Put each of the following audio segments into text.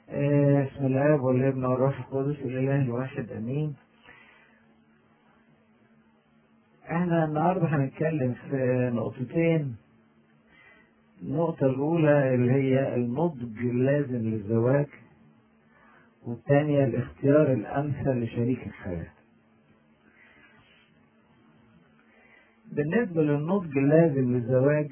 آه، بسم الله والابن والروح القدس الاله الواحد امين احنا النهارده هنتكلم في نقطتين النقطة الأولى اللي هي النضج اللازم للزواج والثانية الاختيار الأمثل لشريك الحياة بالنسبة للنضج اللازم للزواج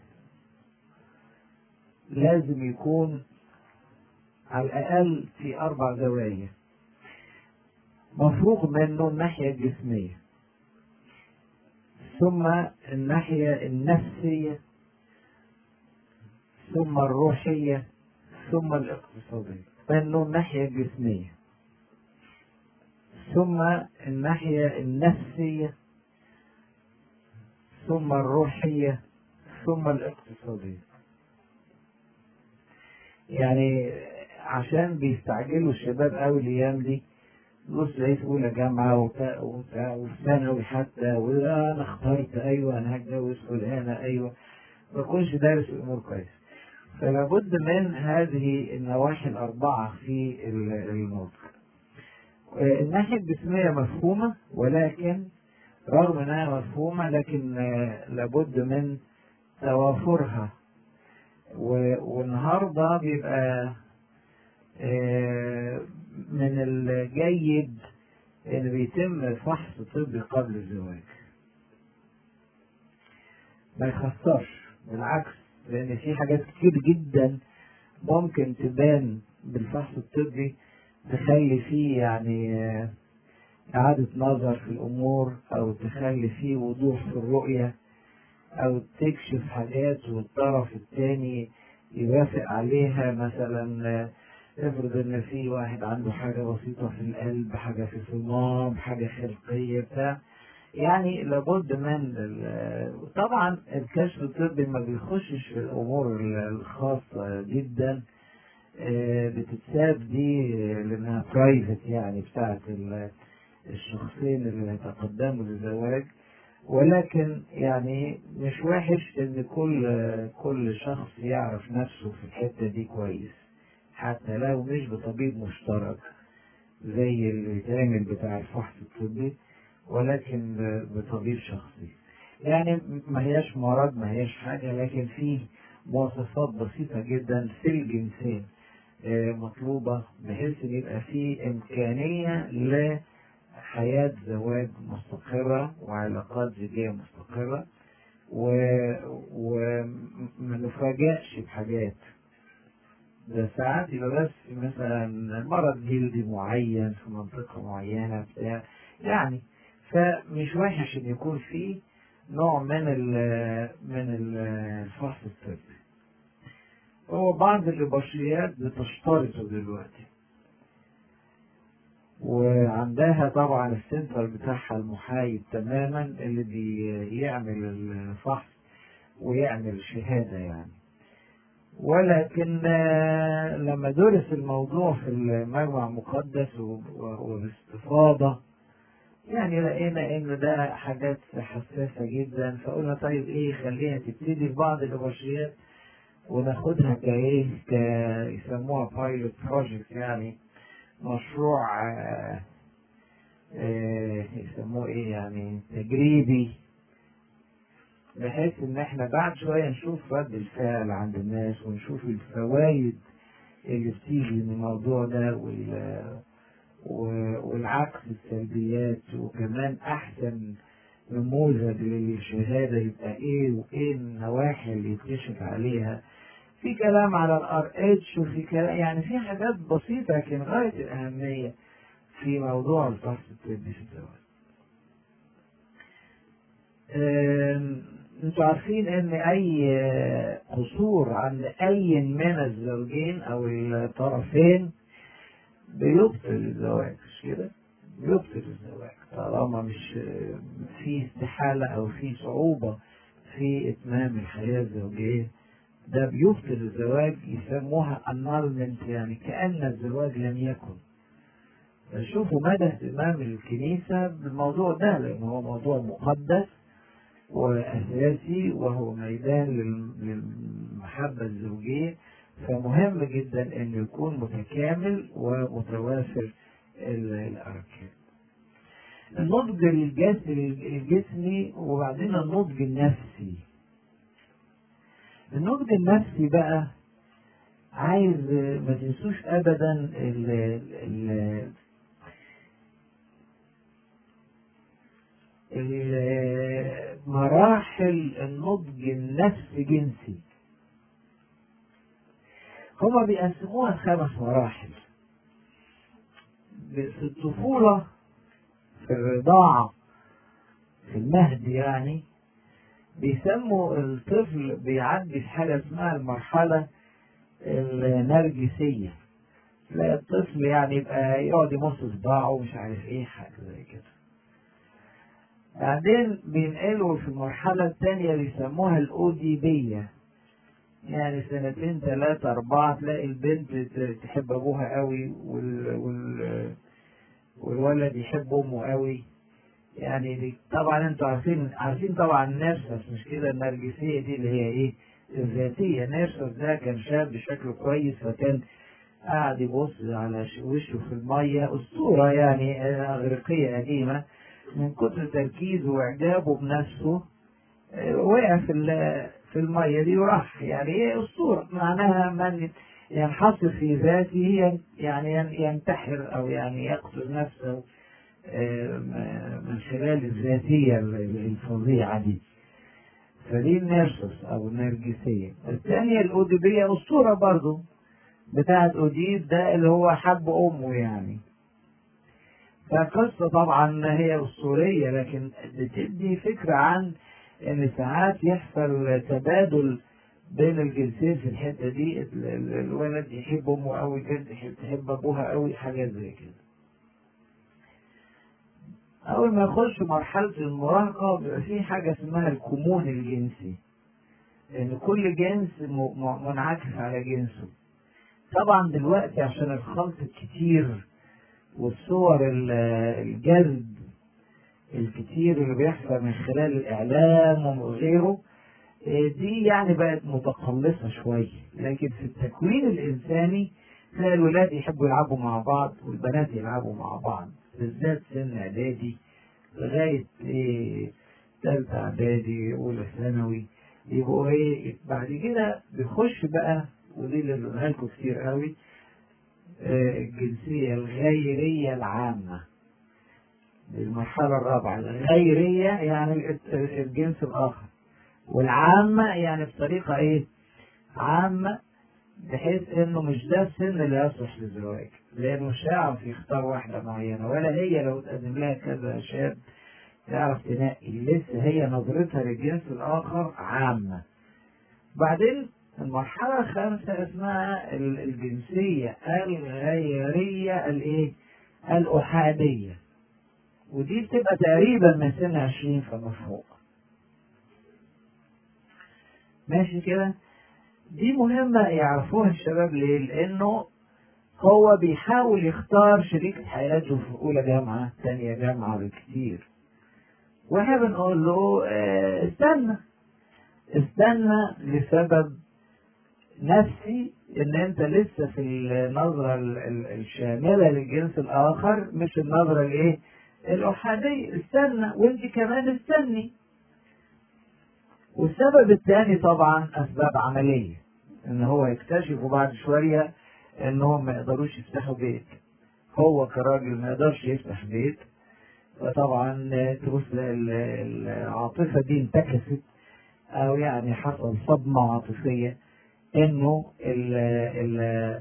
لازم يكون على الأقل في أربع زوايا مفروغ منه الناحية الجسمية ثم الناحية النفسية ثم الروحية ثم الاقتصادية منه الناحية الجسمية ثم الناحية النفسية ثم الروحية ثم الاقتصادية يعني عشان بيستعجلوا الشباب قوي الايام دي بص لقيت اولى جامعه وبتاع وبتاع وفي ثانوي حتى وانا اخترت ايوه انا هتجوز فلانه ايوه ما كنتش دارس الامور كويس فلا بد من هذه النواحي الاربعه في النضج الناحيه الجسميه مفهومه ولكن رغم انها مفهومه لكن لابد من توافرها والنهارده بيبقى من الجيد ان بيتم فحص طبي قبل الزواج ما يخسرش بالعكس لان في حاجات كتير جدا ممكن تبان بالفحص الطبي تخلي فيه يعني إعادة نظر في الأمور أو تخلي فيه وضوح في الرؤية أو تكشف حاجات والطرف الثاني يوافق عليها مثلا افرض ان في واحد عنده حاجه بسيطه في القلب حاجه في الصمام حاجه خلقيه بتاع يعني لابد من طبعا الكشف الطبي ما بيخشش في الامور الخاصه جدا بتتساب دي لانها برايفت يعني بتاعت الشخصين اللي هيتقدموا للزواج ولكن يعني مش وحش ان كل كل شخص يعرف نفسه في الحته دي كويس حتى لو مش بطبيب مشترك زي اللي بيتعمل بتاع الفحص الطبي ولكن بطبيب شخصي يعني ما هياش مرض ما هياش حاجة لكن في مواصفات بسيطة جدا في الجنسين مطلوبة بحيث ان يبقى في إمكانية لحياة زواج مستقرة وعلاقات زوجية مستقرة وما نفاجئش بحاجات ده ساعات يبقى بس مثلا مرض جلدي معين في منطقة معينة بتاع يعني فمش وحش ان يكون في نوع من ال من الفحص الطبي هو بعض الإباشريات بتشترطه دلوقتي وعندها طبعا السنتر بتاعها المحايد تماما اللي بيعمل الفحص ويعمل شهادة يعني ولكن لما درس الموضوع في المجمع المقدس وباستفاضة يعني لقينا ان ده حاجات حساسة جدا فقلنا طيب ايه خليها تبتدي في بعض الاباشريات وناخدها كايه ك يسموها بايلوت بروجكت يعني مشروع آه آه يسموه ايه يعني تجريبي بحيث ان احنا بعد شويه نشوف رد الفعل عند الناس ونشوف الفوائد اللي بتيجي من الموضوع ده وال والعكس السلبيات وكمان احسن نموذج للشهاده يبقى ايه وايه النواحي اللي يتكشف عليها في كلام على الار اتش وفي كلام يعني في حاجات بسيطه لكن غايه الاهميه في موضوع الفحص الطبي في الزواج انتوا عارفين ان اي قصور عند اي من الزوجين او الطرفين بيبطل الزواج مش كده بيبطل الزواج طالما مش في استحالة او في صعوبة في اتمام الحياة الزوجية ده بيبطل الزواج يسموها annulment يعني كأن الزواج لم يكن شوفوا مدى اهتمام الكنيسة بالموضوع ده لأنه هو موضوع مقدس وأساسي وهو ميدان للمحبة الزوجية فمهم جدا انه يكون متكامل ومتوافر الاركان النضج الجسمي وبعدين النضج النفسي النضج النفسي بقى عايز ما تنسوش ابدا ال ال مراحل النضج النفسي جنسي هما بيقسموها خمس مراحل في الطفولة في الرضاعة في المهد يعني بيسموا الطفل بيعدي في حاجة اسمها المرحلة النرجسية لا الطفل يعني يبقى يقعد يمص صباعه ومش عارف ايه حاجة زي كده بعدين بينقلوا في المرحلة الثانية بيسموها الأوديبية يعني سنتين ثلاثة أربعة تلاقي البنت تحب أبوها قوي وال... وال... والولد يحب أمه قوي يعني دي طبعا انتوا عارفين عارفين طبعا نيرسس مش كده النرجسية دي اللي هي ايه الذاتية نيرسس ده كان شاب شكله كويس فكان قاعد يبص على وشه في المية أسطورة يعني أغريقية قديمة من كتر تركيزه وإعجابه بنفسه وقع في في المية دي وراح يعني ايه أسطورة معناها من ينحصر في ذاته يعني ينتحر أو يعني يقتل نفسه من خلال الذاتية الفظيعة دي فدي النيرسوس أو النرجسية الثانية الأوديبية أسطورة برضو بتاعت أوديب ده اللي هو حب أمه يعني فقصة طبعا هي أسطورية لكن بتدي فكرة عن إن ساعات يحصل تبادل بين الجنسين في الحتة دي الولد يحب أمه أوي البنت تحب أبوها أوي حاجات زي كده أول ما يخش مرحلة المراهقة بيبقى في حاجة اسمها الكمون الجنسي إن كل جنس منعكس على جنسه طبعا دلوقتي عشان الخلط الكتير والصور الجذب الكتير اللي بيحصل من خلال الإعلام وغيره دي يعني بقت متقلصة شوية لكن في التكوين الإنساني تلاقي الولاد يحبوا يلعبوا مع بعض والبنات يلعبوا مع بعض بالذات سن إعدادي لغاية إيه تالتة إعدادي أولى ثانوي يبقوا إيه بعد كده بيخش بقى ودي اللي بنقولها لكم كتير قوي الجنسية الغيرية العامة المرحلة الرابعة الغيرية يعني الجنس الآخر والعامة يعني بطريقة إيه؟ عامة بحيث إنه مش ده السن اللي يصلح للزواج لأنه مش هيعرف يختار واحدة معينة ولا هي لو تقدم لها كذا شاب تعرف تنقي لسه هي نظرتها للجنس الآخر عامة بعدين المرحلة الخامسة اسمها الجنسية الغيرية الايه؟ الأحادية ودي بتبقى تقريبا من سن 20 فما فوق ماشي كده دي مهمة يعرفوها الشباب ليه؟ لأنه هو بيحاول يختار شريك حياته في أولى جامعة ثانية جامعة بكتير واحنا بنقول له اه استنى استنى لسبب نفسي ان انت لسه في النظرة الشاملة للجنس الاخر مش النظرة الايه الاحادية استنى وانت كمان استني والسبب الثاني طبعا اسباب عملية ان هو يكتشفوا بعد شوية انهم ما يقدروش يفتحوا بيت هو كراجل ما يقدرش يفتح بيت فطبعا تبص العاطفة دي انتكست او يعني حصل صدمة عاطفية انه ال ال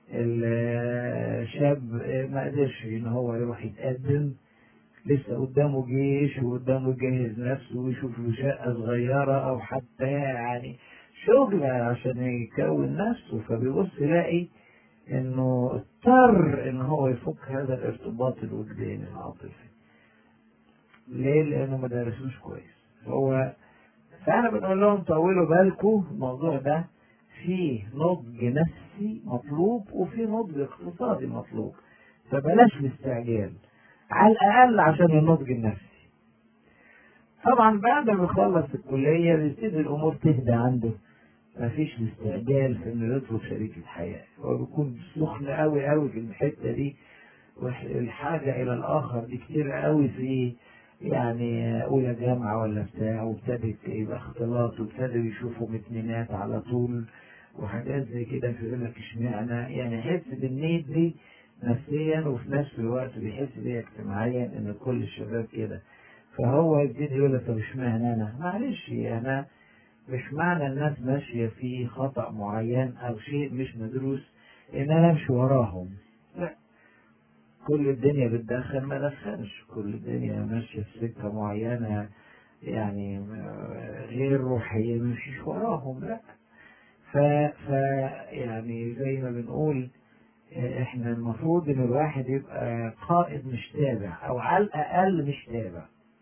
الشاب ما قدرش ان هو يروح يتقدم لسه قدامه جيش وقدامه يجهز نفسه ويشوف له شقة صغيرة أو حتى يعني شغل عشان يكون نفسه فبيبص يلاقي إنه اضطر إن هو يفك هذا الارتباط الوجداني العاطفي. ليه؟ لأنه ما درسوش كويس. هو فأنا بنقول لهم طولوا بالكم الموضوع ده فيه نضج نفسي مطلوب وفيه نضج اقتصادي مطلوب. فبلاش الاستعجال. على الأقل عشان النضج النفسي طبعا بعد ما يخلص الكلية بيبتدي الأمور تهدى عنده مفيش استعجال في انه يطلب شريك الحياة هو بيكون سخن قوي قوي في الحتة دي والحاجة إلى الآخر دي كتير قوي في يعني أولى جامعة ولا بتاع وابتدت يبقى اختلاط وابتدوا يشوفوا اتنينات على طول وحاجات زي كده فيقول لك اشمعنى يعني يحس بالنيت دي نفسيا وفي نفس الوقت بيحس بيها اجتماعيا ان كل الشباب كده فهو يبتدي يقول لك طب اشمعنى انا؟ معلش انا مش معنى الناس ماشيه في خطا معين او شيء مش مدروس ان انا امشي وراهم لا كل الدنيا بتدخن ما دخنش كل الدنيا ماشيه في سكه معينه يعني غير روحيه ما يمشيش وراهم لا ف... ف يعني زي ما بنقول احنا المفروض ان الواحد يبقى قائد مش تابع او على الاقل مش تابع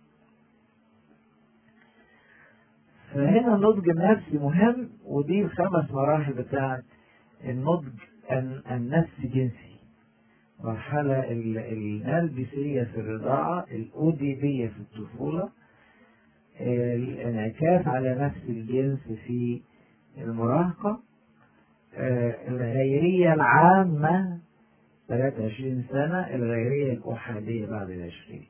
فهنا النضج النفسي مهم ودي الخمس مراحل بتاعت النضج النفسي جنسي مرحلة النرجسية في الرضاعة الأوديبية في الطفولة الانعكاس على نفس الجنس في المراهقة الغيرية العامة 23 سنة الغيرية الأحادية بعد العشرين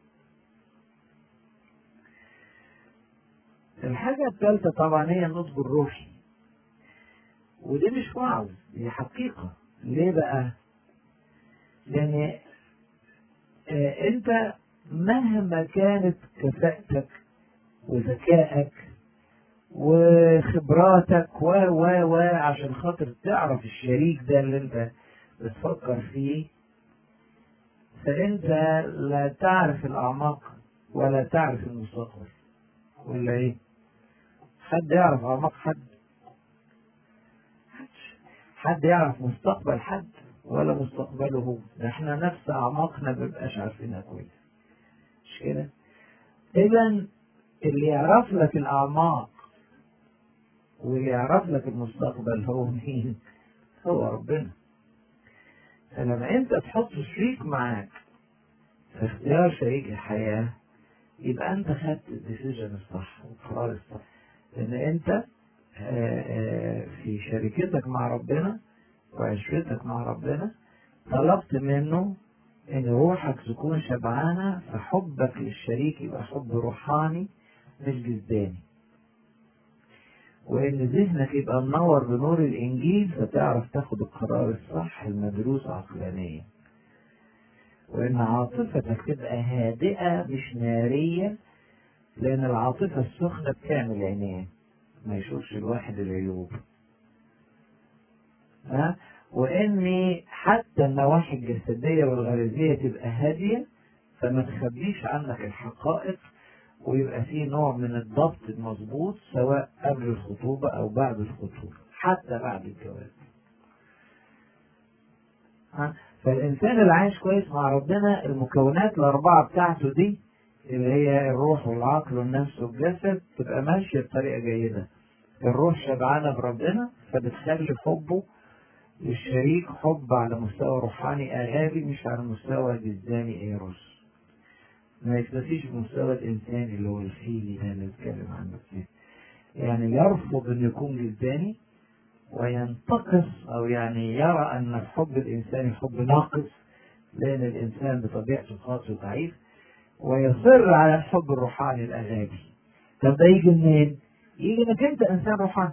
الحاجة الثالثة طبعا هي النضج الروحي ودي مش وعظ دي حقيقة ليه بقى؟ لأن آه أنت مهما كانت كفاءتك وذكائك وخبراتك و و و عشان خاطر تعرف الشريك ده اللي انت بتفكر فيه فانت لا تعرف الاعماق ولا تعرف المستقبل ولا ايه حد يعرف اعماق حد حد يعرف مستقبل حد ولا مستقبله هو ده احنا نفس اعماقنا مبقاش عارفينها كويس مش كده اذا اللي يعرف لك الاعماق واللي يعرف لك المستقبل هو مين هو ربنا فلما انت تحط شريك معاك في اختيار شريك الحياة يبقى انت خدت الديسيجن الصح والقرار الصح لان انت في شركتك مع ربنا وعشرتك مع ربنا طلبت منه ان روحك تكون شبعانة فحبك للشريك يبقى حب روحاني مش جسداني وان ذهنك يبقى منور بنور الانجيل فتعرف تاخد القرار الصح المدروس عقلانيا وان عاطفتك تبقى هادئة مش نارية لان العاطفة السخنة بتعمل عينين ما يشوفش الواحد العيوب ها وان حتى النواحي الجسدية والغريزية تبقى هادية فما تخبيش عنك الحقائق ويبقى فيه نوع من الضبط المظبوط سواء قبل الخطوبة أو بعد الخطوبة حتى بعد الجواز فالإنسان اللي عايش كويس مع ربنا المكونات الأربعة بتاعته دي اللي هي الروح والعقل والنفس والجسد تبقى ماشية بطريقة جيدة الروح شبعانة بربنا فبتخلي حبه للشريك حب على مستوى روحاني آغابي مش على مستوى جسداني ايروس ما يكتفيش بمستوى الإنسان اللي هو الفيلي ده اللي بنتكلم عنه كتير يعني يرفض أن يكون جسداني وينتقص أو يعني يرى أن الحب الإنساني حب ناقص لأن الإنسان بطبيعته خاص وضعيف ويصر على الحب الروحاني الأغابي طب ده يجي منين؟ يجي انك انت انسان روحاني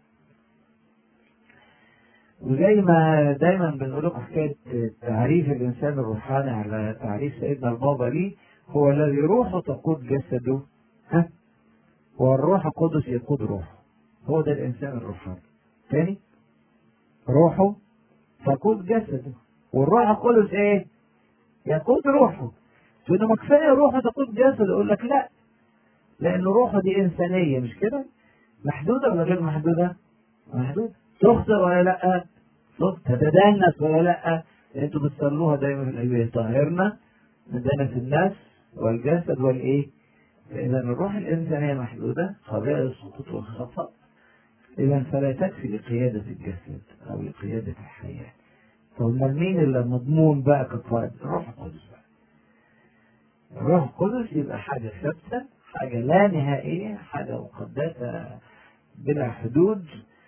وزي ما دايما بنقول لكم حكايه تعريف الانسان الروحاني على تعريف سيدنا البابا ليه هو الذي روحه تقود جسده ها والروح القدس يقود روحه هو ده الانسان الروحاني تاني روحه تقود جسده والروح القدس ايه يقود روحه تقول ما كفايه روحه تقود جسده يقول لك لا لان روحه دي انسانيه مش كده محدوده ولا غير محدوده محدوده تخطئ ولا لا تتدنس ولا لا انتوا بتصلوها دايما في الايام طهرنا من دنس النفس والجسد والايه فاذا الروح الانسانيه محدوده قابله للسقوط والخطا اذا فلا تكفي لقياده الجسد او لقياده الحياه طب مين اللي مضمون بقى كقائد الروح القدس بقى الروح القدس يبقى حاجه ثابته حاجه لا نهائيه حاجه مقدسه بلا حدود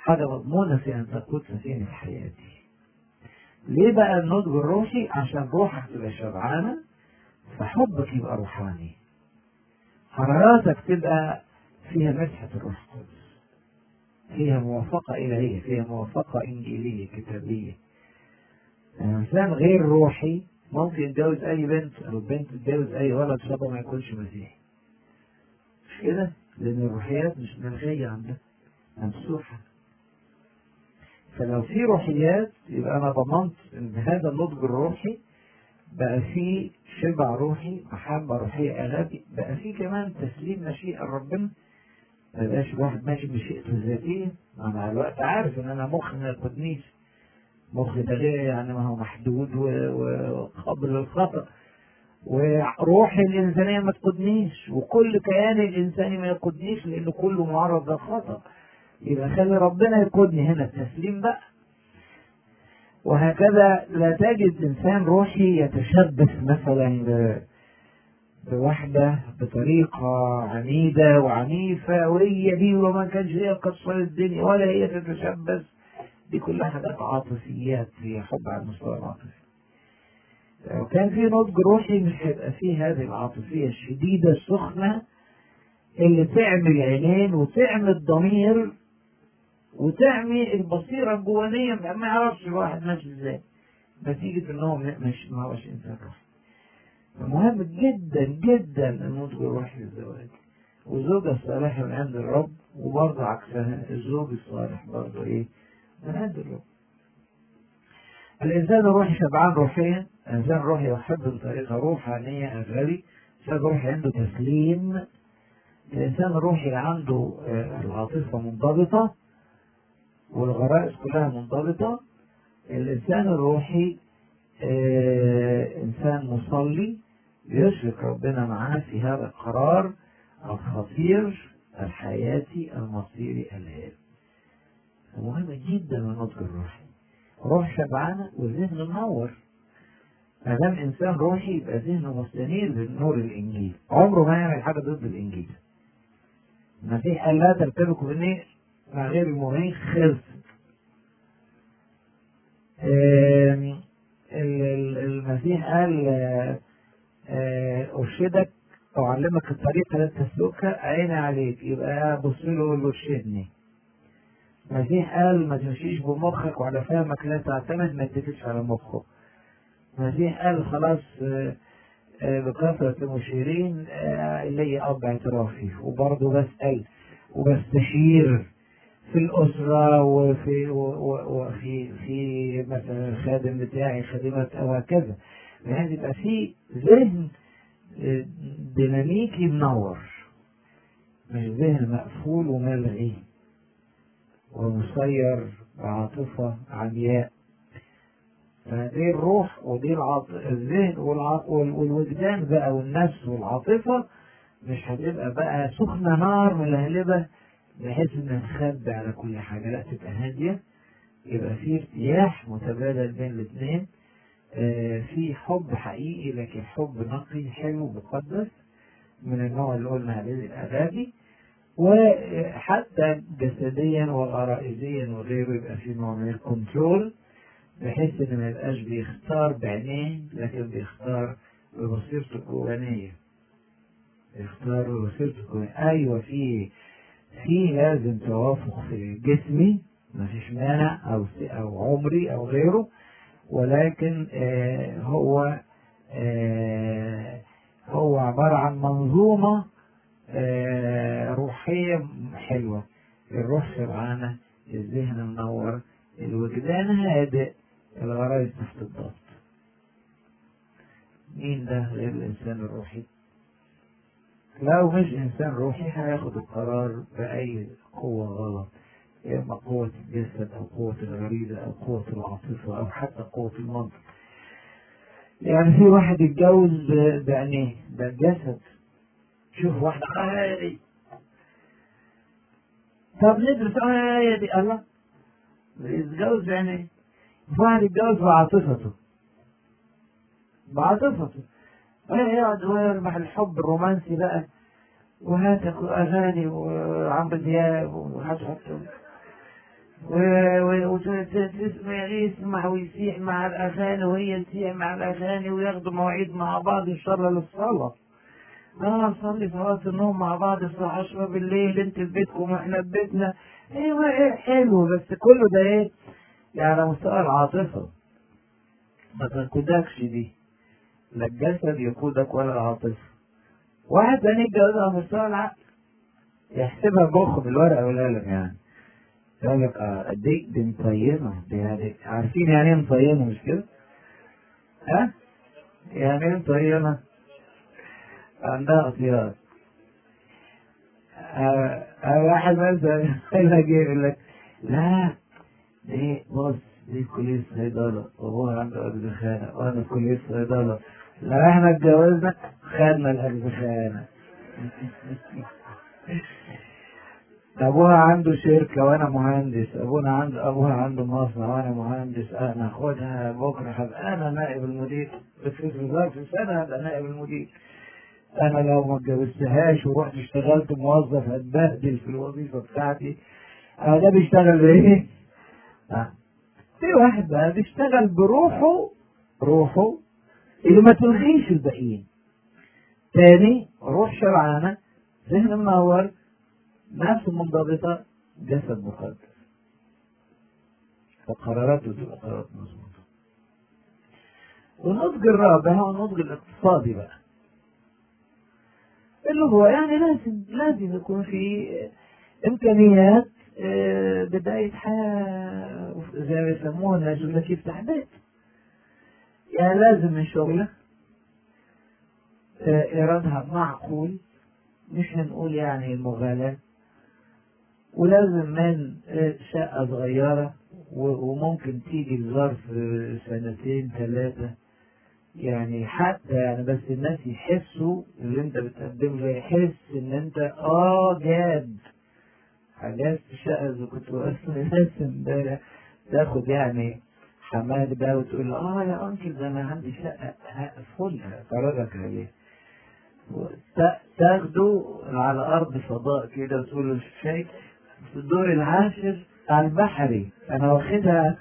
حاجة مضمونة في أن تقود سفينة حياتي ليه بقى النضج الروحي عشان روحك تبقى شبعانة فحبك يبقى روحاني قراراتك تبقى فيها مسحة الروح القدس فيها موافقة إلهية فيها موافقة إنجيلية كتابية الإنسان غير روحي ممكن يتجوز أي بنت أو بنت تتجوز أي ولد شبه ما يكونش مسيحي مش كده؟ لأن الروحيات مش ملغية عندها ممسوحة فلو في روحيات يبقى أنا ضمنت إن هذا النضج الروحي بقى فيه شبع روحي محبة روحية أغابي بقى فيه كمان تسليم مشيئة ربنا ما يبقاش الواحد ماشي بمشيئته الذاتية مع الوقت عارف إن أنا مخي ما يقودنيش مخي ده غير يعني ما هو محدود وقابل للخطأ وروحي الإنسانية ما تقودنيش وكل كياني الإنساني ما يقودنيش لأنه كله معرض للخطأ يبقى خلي ربنا يقودني هنا التسليم بقى وهكذا لا تجد إنسان روحي يتشبث مثلا بواحدة بطريقة عنيدة وعنيفة وهي دي وما كانش هي قصة الدنيا ولا هي تتشبث دي كلها حاجات عاطفيات هي حب على المستوى العاطفي لو كان في نضج روحي مش هيبقى فيه هذه العاطفية الشديدة السخنة اللي تعمي عينين وتعمي الضمير وتعمي البصيرة الجوانية ما يعرفش الواحد ماشي ازاي نتيجة ان هو مش ما هوش انسان روحي مهم جدا جدا النضج الروحي للزواج والزوجة الصالحة من عند الرب وبرضه عكسها الزوج الصالح برضه ايه من عند الرب الإنسان الروحي شبعان روحيا الإنسان الروحي يحب بطريقة روحانية أغلبي الإنسان الروحي عنده تسليم الإنسان الروحي اللي عنده العاطفة منضبطة والغرائز كلها منضبطة الإنسان الروحي إنسان مصلي يشرك ربنا معاه في هذا القرار الخطير الحياتي المصيري الهام مهم جدا النضج الروحي روح شبعانة والذهن منور ما دام انسان روحي يبقى ذهنه مستنير بنور الانجيل عمره ما يعمل حاجه ضد الانجيل المسيح قال لا ترتبكوا بالنير مع غير المؤمنين خلص المسيح قال ارشدك اعلمك الطريقه لا تسلكها عيني عليك يبقى بص له وقول له ارشدني المسيح قال ما تمشيش بمخك وعلى فهمك لا تعتمد ما تتكلش على مخه المسيح قال خلاص بكثرة المشيرين لي أب اعترافي وبرضه بسأل وبستشير في الأسرة وفي وفي في مثلا الخادم بتاعي خادمة أو هكذا لازم يبقى في ذهن ديناميكي منور مش ذهن مقفول وملغي ومسير بعاطفة عمياء فدي الروح ودي العاط... الذهن والع... والوجدان بقى والنفس والعاطفة مش هتبقى بقى سخنة نار ملهلبة بحيث انها تخبي على كل حاجة لا تبقى هادية يبقى في ارتياح متبادل بين الاثنين آه في حب حقيقي لكن حب نقي حلو مقدس من النوع اللي قلنا عليه الأغابي وحتى جسديا وغرائزيا وغيره يبقى في نوع من الكنترول بحيث ان ما يبقاش بيختار بعينيه لكن بيختار ببصيرته الجوانية بيختار ببصيرته الجوانية ايوه في في لازم توافق في جسمي ما فيش مانع او او عمري او غيره ولكن آه هو آه هو عبارة عن منظومة آه روحية حلوة الروح شبعانة الذهن منور الوجدان هادئ الغرائز تحت الضغط مين ده غير الإنسان الروحي لو مش إنسان روحي هياخد القرار بأي قوة غلط يا إما قوة الجسد أو قوة الغريزة أو قوة العاطفة أو حتى قوة المنطق يعني في واحد يتجوز بعينيه ده الجسد شوف واحدة آه دي طب ندرس آه دي الله يتجوز بعينيه واحد يتجوز بعاطفته بعاطفته يقعد ويربح الحب الرومانسي بقى وهات اغاني وعمرو دياب وهات ويسمع ويسيح مع الأغاني وهي تسيح مع الأغاني وياخدوا مواعيد مع بعض إن شاء الله للصلاة اه نصلي صلاة النوم مع بعض الساعة 10 بالليل انت في بيتكم واحنا في بيتنا ايوه ايه حلو بس كله ده ايه يعني على مستوى العاطفة ما تنقدكش دي لا الجسد يقودك ولا العاطفة واحد تاني يتجوز على مستوى العقل يحسبها بخ بالورقة والقلم يعني يقول لك اه قد ايه دي مصينة دي يعني عارفين يعني ايه مصينة مش كده؟ ها؟ يعني ايه مصينة؟ عندها اطيار آه واحد مثلا يقول لك لا دي بص دي كلية صيدلة وابوها عنده أجزخانة وأنا في كلية صيدلة لو احنا اتجوزنا خدنا الأجزخانة أبوها عنده شركة وأنا مهندس أبونا عنده أبوها عنده مصنع وأنا مهندس أنا خدها بكرة هبقى أنا نائب المدير بس في ظرف سنة هبقى نائب المدير أنا لو ما اتجوزتهاش ورحت اشتغلت موظف هتبهدل في الوظيفة بتاعتي أنا ده بيشتغل بإيه؟ آه. في واحد بقى بيشتغل بروحه روحه اللي ما تلغيش الباقيين تاني روح شبعانة ذهن منور نفس منضبطة جسد مقدس فقراراته تبقى قرارات مظبوطة والنضج الرابع هو النضج الاقتصادي بقى اللي هو يعني لازم لازم يكون في امكانيات بداية حياة زي ما يسموها الناس يقول لك يفتح بيت يعني لازم من شغله إيرادها معقول مش هنقول يعني مغالاة ولازم من شقة صغيرة وممكن تيجي الظرف سنتين ثلاثة يعني حتى يعني بس الناس يحسوا اللي انت بتقدم له يحس ان انت اه جاد حاجات شقة زي كنت اصلا ناس امبارح تاخد يعني حماد ده وتقول اه يا انكل ده انا عندي شقة فل هفرجك عليه تاخده على ارض فضاء كده وتقول له شايف في الدور العاشر على البحري انا واخدها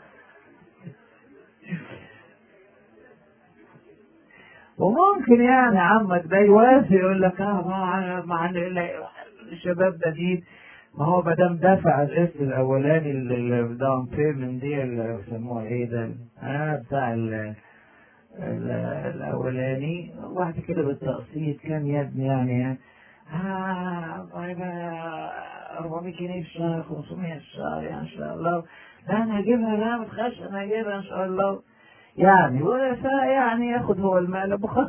وممكن يعني عمك ده يوافق يقول لك اه مع مع الشباب ده دي ما هو ما دام دفع القسط الاولاني الداون بيمنت دي اللي بيسموها ايه ده اه بتاع ال الاولاني واحد كده بالتقسيط كان يا ابني يعني اه طيب 400 جنيه في الشهر 500 في الشهر يعني ان شاء الله لا انا هجيبها لا ما تخافش انا هجيبها ان شاء الله يعني ولا يعني ياخد هو المال بخلاص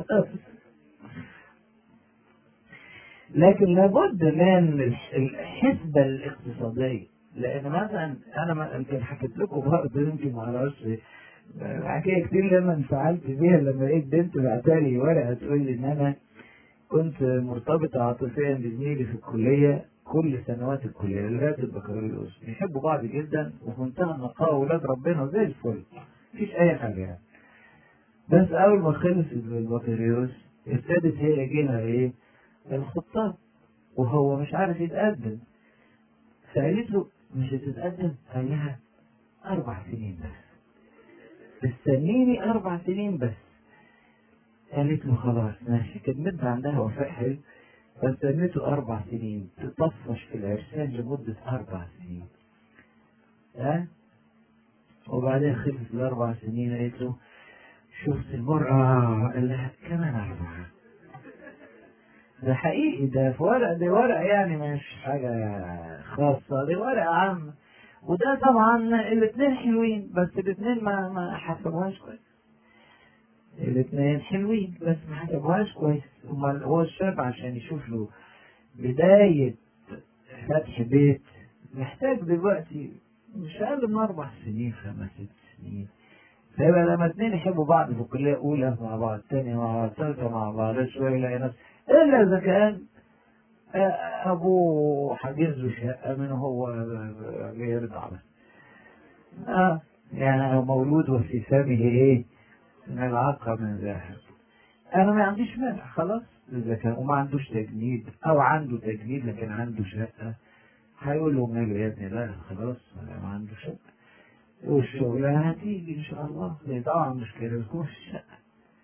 لكن لابد من الحسبة الاقتصادية لأن مثلا أنا ما يمكن حكيت لكم برضه يمكن ما أعرفش حكاية كتير لما انفعلت بيها لما لقيت بنت بعتالي ورقة تقول لي إن أنا كنت مرتبطة عاطفيا بزميلي في الكلية كل سنوات الكلية لغاية البكالوريوس بيحبوا بعض جدا وفي منتهى النقاء ولاد ربنا وزي الفل مفيش أي حاجة يعني بس أول ما خلص البكالوريوس ابتدت هي يجيلها إيه الخطاب وهو مش عارف يتقدم فقالت له مش هتتقدم قال لها أربع سنين بس استنيني أربع سنين بس قالت له خلاص ماشي كانت مدة عندها وفاء حلو فاستنيته أربع سنين تطفش في العرسان لمدة أربع سنين ها وبعدين خلص الأربع سنين قالت له شفت المرأة قال لها كمان أربعة ده حقيقي ده في ورق ده ورق يعني مش حاجة خاصة ده ورق عام وده طبعا الاثنين حلوين بس الاثنين ما ما حسبوهاش كويس الاثنين حلوين بس ما حسبوهاش كويس امال هو الشاب عشان يشوف له بداية فتح بيت محتاج دلوقتي مش اقل من اربع سنين خمس ست سنين فيبقى لما اثنين يحبوا بعض في الكلية أولى مع بعض الثانية مع بعض الثالثة مع بعض شوية يلاقي نفسه إلا إذا كان أبوه حاجز له شقة من هو يرضع بس آه يعني مولود وفي فمه إيه من العقة من ذهب أنا ما عنديش مانع خلاص إذا كان وما عندوش تجنيد أو عنده تجنيد لكن عنده شقة هيقول له ماله يا ابني لا خلاص أنا ما عنده شقة والشغلانة هتيجي إن شاء الله هي طبعا مشكلة بتكون في الشقة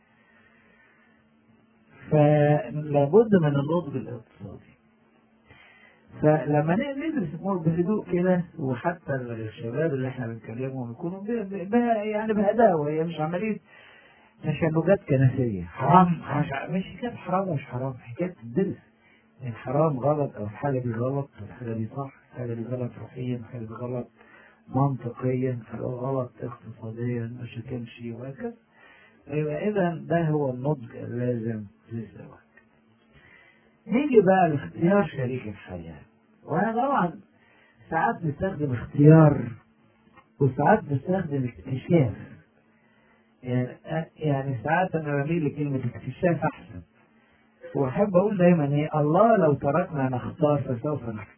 فلابد من النضج الاقتصادي فلما ندرس الامور بهدوء كده وحتى الشباب اللي احنا بنكلمهم يكونوا ب- ب- ب- يعني بهداوه هي مش عمليه تشنجات كنسيه حرام مش مش حكايه حرام ومش حرام حكايه تدرس الحرام غلط او الحاجه دي غلط والحاجه دي صح الحاجه دي غلط روحيا الحاجه دي غلط منطقيا الحاجه غلط اقتصاديا مش هتمشي وهكذا يبقى اذا ده هو النضج اللازم للزواج نيجي بقى لاختيار شريك الحياة وانا طبعا ساعات بستخدم اختيار وساعات بستخدم اكتشاف يعني يعني ساعات انا بميل لكلمة اكتشاف احسن واحب اقول دايما ايه الله لو تركنا نختار فسوف نختار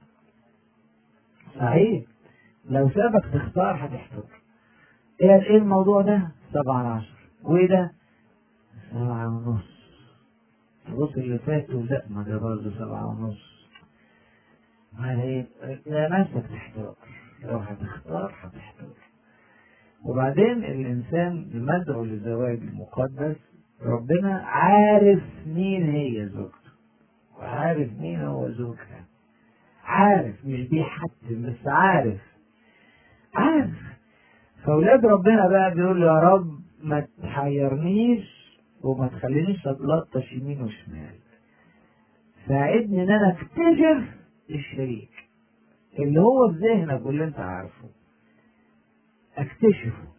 صحيح لو سابك تختار هتحتار ايه ايه الموضوع ده؟ سبعة على عشر وايه ده؟ سبعة ونص البص اللي فات لا ما ده برضه سبعة ونص ما هي لا نفسك تحتار لو هتختار هتحتار وبعدين الإنسان المدعو للزواج المقدس ربنا عارف مين هي زوجته وعارف مين هو زوجها عارف مش بيحتم بس عارف عارف فأولاد ربنا بقى بيقول له يا رب ما تحيرنيش وما تخلينيش اتلطش يمين وشمال ساعدني ان انا اكتشف الشريك اللي هو في ذهنك واللي انت عارفه اكتشفه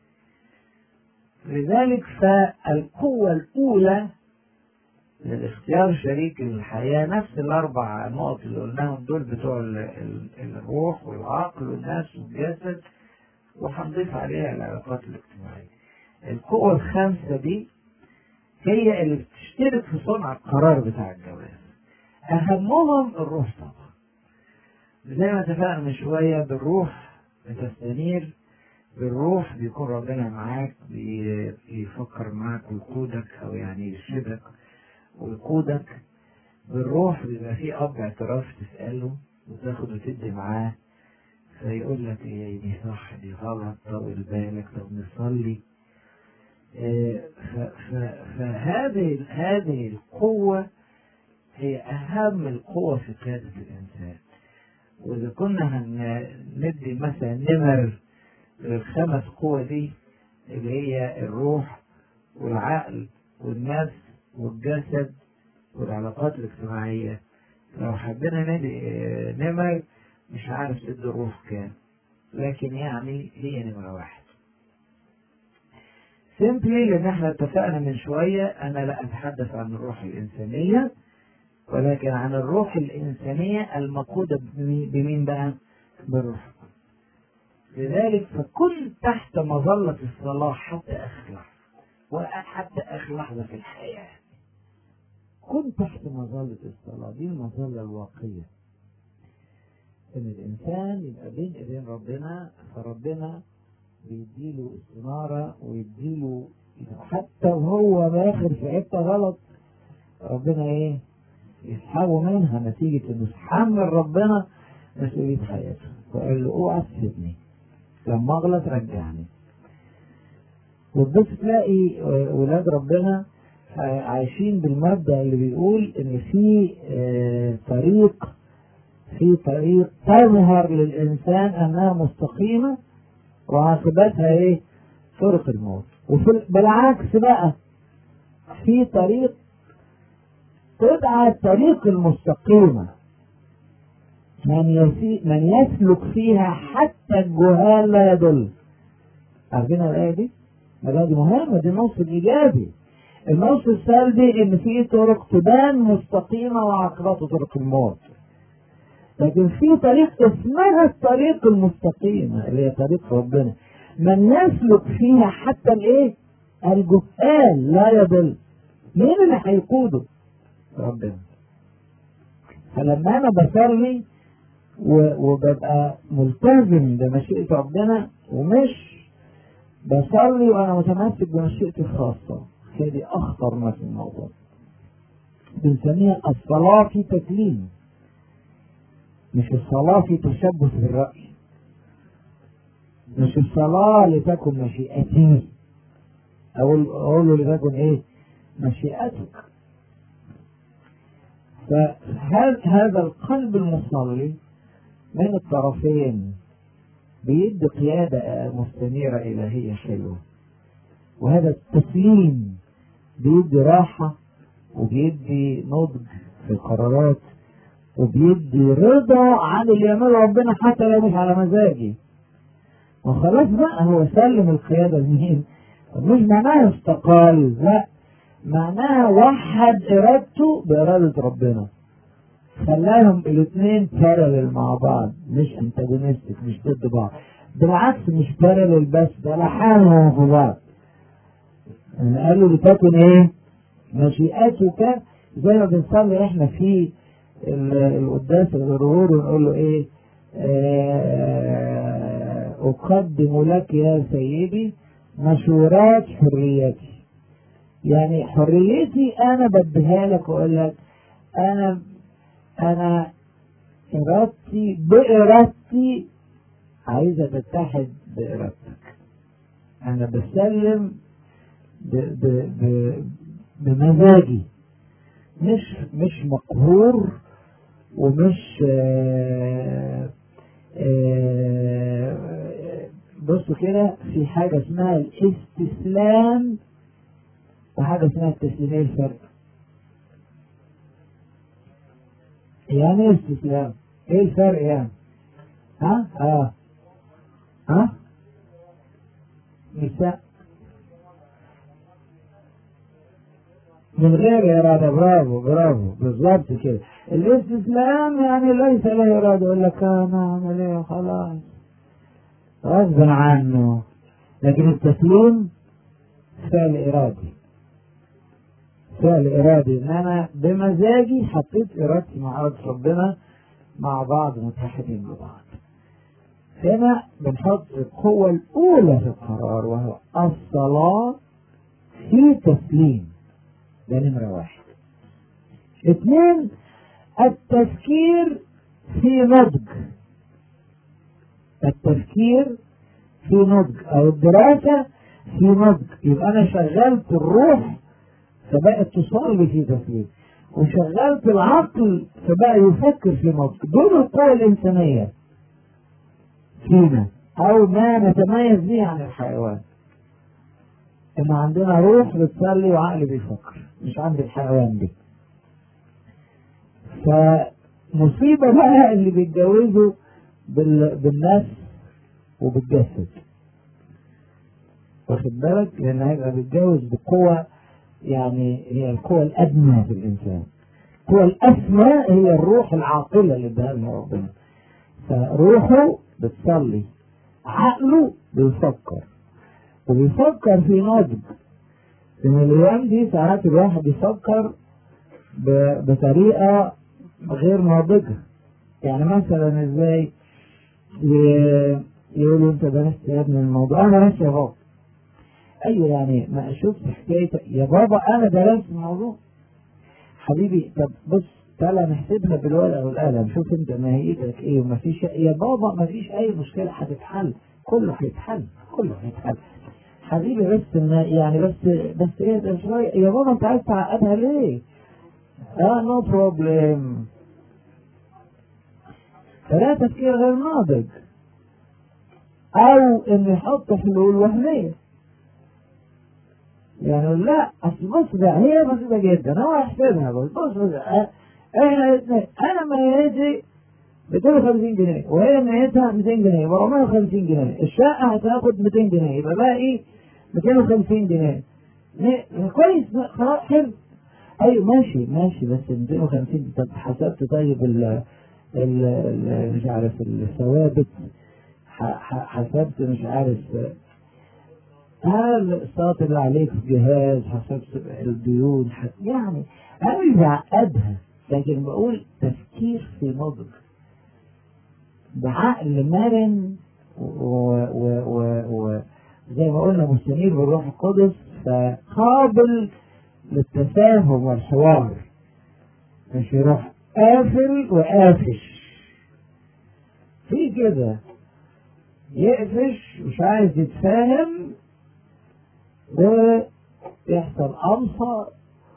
لذلك فالقوة الأولى لاختيار شريك الحياة نفس الأربع نقط اللي قلناهم دول بتوع ال- ال- الروح والعقل والنفس والجسد وهنضيف عليها العلاقات الاجتماعية. القوة الخامسة دي هي اللي بتشترك في صنع القرار بتاع الجواز. أهمهم الروح طبعا. زي ما اتفقنا من شوية بالروح بتستنير بالروح بيكون ربنا معاك بي- بيفكر معاك ويقودك أو يعني يرشدك ويقودك بالروح بيبقى في أب اعتراف تسأله وتاخد وتدي معاه فيقول لك ايه دي صح دي غلط طول بالك طب نصلي آه، ف- ف- فهذه هذه القوة هي أهم القوة في قيادة الإنسان وإذا كنا هندي مثلا نمر للخمس قوة دي اللي هي الروح والعقل والنفس والجسد والعلاقات الاجتماعية لو حبينا ندي آه، نمر مش عارف تدي الروح كام لكن يعني هي نمرة واحد سيمبلي لان احنا اتفقنا من شوية انا لا اتحدث عن الروح الانسانية ولكن عن الروح الانسانية المقودة بمي- بمين بقى بالروح لذلك فكن تحت مظلة الصلاة حتى اخر لحظة وحتى اخر لحظة في الحياة كن تحت مظلة الصلاة دي المظلة الواقية ان الانسان يبقى بين ايدين ربنا فربنا بيديله استنارة ويديله حتى وهو داخل في حتة غلط ربنا ايه يسحبه منها نتيجة انه يتحمل ربنا مسؤولية حياته وقال له اوعى تسيبني لما اغلط رجعني وتبص تلاقي ولاد ربنا عايشين بالمبدأ اللي بيقول ان في آه، طريق في طريق تظهر للإنسان أنها مستقيمة وعاقبتها إيه؟ طرق الموت وفي بالعكس بقى في طريق تدعى الطريق المستقيمة من يسي من يسلك فيها حتى الجهال لا يضل عارفين الآية دي؟ الآية دي مهمة دي النص الإيجابي النص السلبي إن في طرق تبان مستقيمة وعاقبته طرق الموت لكن في طريق اسمها الطريق المستقيمة اللي هي طريق ربنا من يسلك فيها حتى الايه الجهال لا يضل مين اللي هيقوده ربنا فلما انا بصلي و- وببقى ملتزم بمشيئة ربنا ومش بصلي وانا متمسك بمشيئتي الخاصة هي دي اخطر ما في الموضوع بنسميها الصلاة في تكليم مش الصلاة في تشبث بالرأي مش الصلاة لتكن مشيئتي أقول أقول له لتكن إيه؟ مشيئتك فهذا القلب المصلي من الطرفين بيدي قيادة مستنيرة إلهية حلوة وهذا التسليم بيدي راحة وبيدي نضج في القرارات وبيدي رضا عن اللي يعمله ربنا حتى لو مش على مزاجي وخلاص بقى هو سلم القيادة لمين؟ مش معناها استقال لا معناها وحد ارادته بارادة ربنا خلاهم الاثنين بارلل مع بعض مش انتاجونستك مش ضد بعض بالعكس مش بارلل بس ده لحالهم في بعض يعني قالوا لتكن ايه مشيئتك زي ما بنصلي احنا في القداس الغرور ونقول له ايه آه اقدم لك يا سيدي مشورات حريتي يعني حريتي انا بديها لك واقول لك انا انا ارادتي بارادتي عايزه تتحد بارادتك انا بسلم ب ب ب بمزاجي مش مش مقهور ومش آآ آآ بصوا كده في حاجة اسمها الاستسلام وحاجة اسمها التسليم ايه الفرق؟ يعني ايه استسلام؟ ايه الفرق يعني؟ ها؟ اه ها؟ نساء من غير إرادة برافو برافو بالظبط كده الاستسلام يعني ليس له إرادة يقول لك أنا أعمل إيه خلاص غصب عنه لكن التسليم فعل إرادي فعل إرادي إن أنا بمزاجي حطيت إرادتي مع إرادة ربنا مع بعض متحدين ببعض هنا بنحط القوة الأولى في القرار وهو الصلاة في تسليم ده نمرة واحد اثنين التفكير في نضج التفكير في نضج او الدراسة في نضج يبقى انا شغلت الروح فبقت تصلي في تسليم وشغلت العقل فبقى يفكر في نضج دول القوى الانسانية فينا او ما نتميز به عن الحيوان ان عندنا روح بتصلي وعقل بيفكر مش عند الحيوان دي فمصيبة بقى اللي بيتجوزوا بال... بالنفس وبالجسد واخد بالك لان هيبقى بيتجوز بقوة يعني هي القوة الأدنى في الإنسان القوة الأسمى هي الروح العاقلة اللي اداها لنا ربنا فروحه بتصلي عقله بيفكر وبيفكر في نضج ان الايام دي ساعات الواحد يفكر بطريقه غير ناضجه يعني مثلا ازاي يقولوا انت درست يا ابني الموضوع انا درست يا بابا ايوه يعني ما اشوف حكايه يا بابا انا درست الموضوع حبيبي طب بص تعالى نحسبها بالورقه والقلم شوف انت ماهيتك ايه وما فيش يا بابا ما فيش اي مشكله هتتحل كله هيتحل كله هيتحل حبيبي بس يعني بس بس ايه ده شويه يا بابا انت عايز تعقدها ليه؟ اه نو بروبلم فده تفكير غير ناضج او انه يحط حلول وهميه يعني لا اصل بص ده هي بسيطه جدا انا هحسبها بس بص بص احنا انا ميتي 250 جنيه وهي نهايتها 200 جنيه يبقى 450 جنيه الشقه هتاخد 200 جنيه يبقى باقي 250 جنيه كويس خلاص حلو ايوه ماشي ماشي بس 250 طب حسبت طيب ال ال مش عارف الثوابت حسبت مش عارف هل الصوت اللي عليك في جهاز حسبت الديون يعني انا مش بعقدها لكن بقول تفكير في نضج بعقل مرن وزي ما قلنا مستنير بالروح القدس فقابل للتفاهم والحوار مش يروح قافل وقافش في كده يقفش مش عايز يتفاهم ويحصل قمصة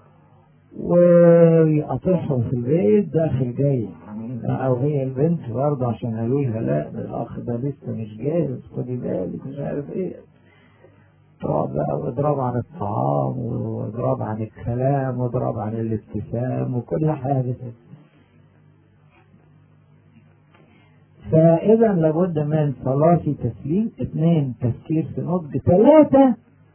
ويقاطعهم في البيت داخل جاي او هي البنت برضه عشان قالوا لها لا ده الاخ ده لسه مش جاهز خدي بالك مش عارف ايه اضراب بقى واضراب عن الطعام واضراب عن الكلام واضراب عن الابتسام وكل حاجه فاذا لابد من صلاه تسليم اثنين تفكير في نضج ثلاثه